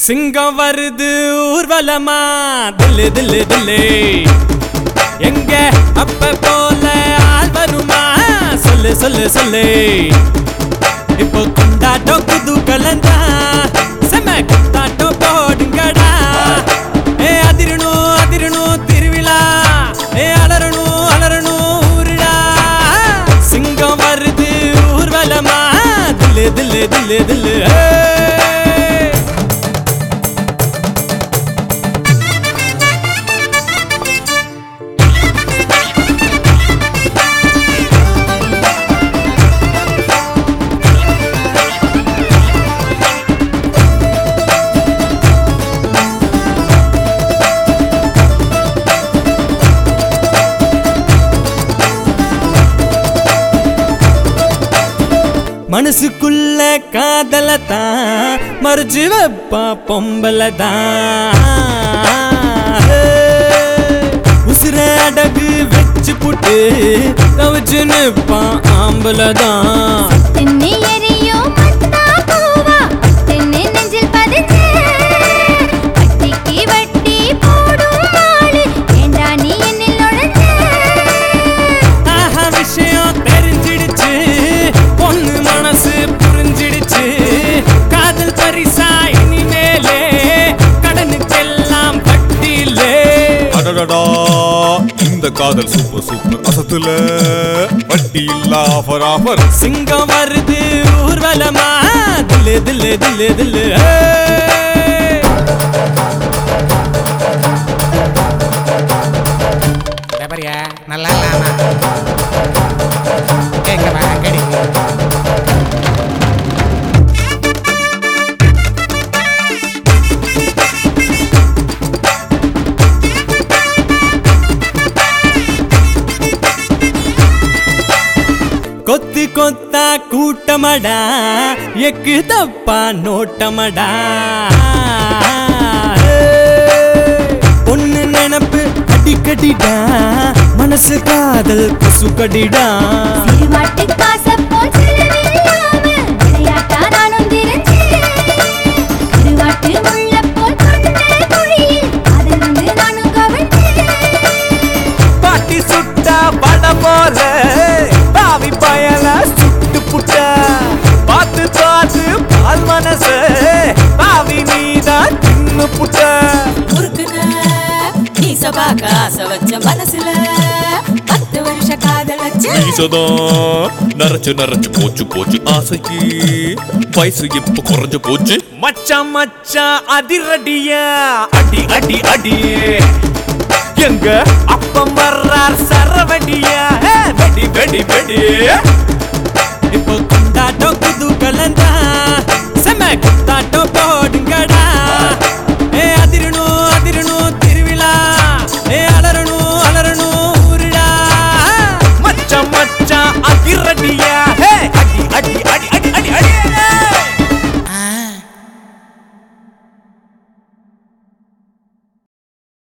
சிங்கம் வருது ஊர்வலமா தில்லு தில்லு தில்லு எங்க அப்ப போல ஆள் வருமா சொல்லு சொல்லு சொல்லு இப்போ கொண்டாட்டம் புது கலந்தா செம கொண்டாட்டம் போடுங்கடா ஏ அதிரணும் அதிரணும் திருவிழா ஏ அலறணும் அலறணும் ஊருடா சிங்கம் வருது ஊர்வலமா தில்லு தில்லு தில்லு தில்லு ஏ மனசுக்குள்ள காதல தான் மறுச்சு வைப்பா பொம்பல தான் உசுர அடகு வச்சு புட்டு கவச்சு நிற்பான் ஆம்பல தான் தென்னை எரியோ மத்தா பூவா தென்னை நெஞ்சில் பதிஞ்சு வட்டிக்கு வட்டி போடும் ஆளு ஏண்டா நீ என்னில் நுழைஞ்சு ஆஹா விஷயம் தெரிஞ்சிடுச்சு பொண்ணு மனசு புரிஞ்சிடுச்சு காதல் பரிசா இனிமேலே கடனுக்கெல்லாம் பட்டியிலே அடடடா இந்த காதல் சூப்பர் சூப்பர் அசத்துல வட்டி இல்ல ஆஃபர் ஆஃபர் சிங்கம் வருது ஊர்வலமா தில்லு தில்லு தில்லு தில்லு ஏய். பாரியா நல்லா இல்லாம எங்க வா கடி கொத்து கொத்தா கூட்டமடா எக்கு தப்பா நோட்டமடா ஏய். பொண்ணு நினப்பு அடிக்கடிடா மனசு காதல் குசுக்கடிடா சிறுவாட்டு காசை போல் செலவில்லாம விளையாட்டா நானும் தெரிஞ்சு சிறுவாட்டு முள்ள போல் தொண்ட குழியில் அதிலிருந்து நானும் கவிழ்ந்து பாட்டி சுட்டா பட போல பாவி பயல சுட்டு புட்டா பார்த்து பார்த்து பால் மனச பாவி நீதான் தின்னு புட்ட முறுக்குன நீ சபாக்க ஆசை வச்ச மனசுல பத்து வருஷ காதல் வச்சு ஈசதான் நரைச்சு நரைச்சு போச்சு போச்சு ஆசைக்கு வயசு இப்ப குறைஞ்சு போச்சு மச்சான் மச்சான் அதிரடியா அடி அடி அடி எங்க அப்பம் வர்றார் சரவடியா ஏ, வெடி வெடி வெடி இப்போ கொண்டாட்டம் புது கலந்தா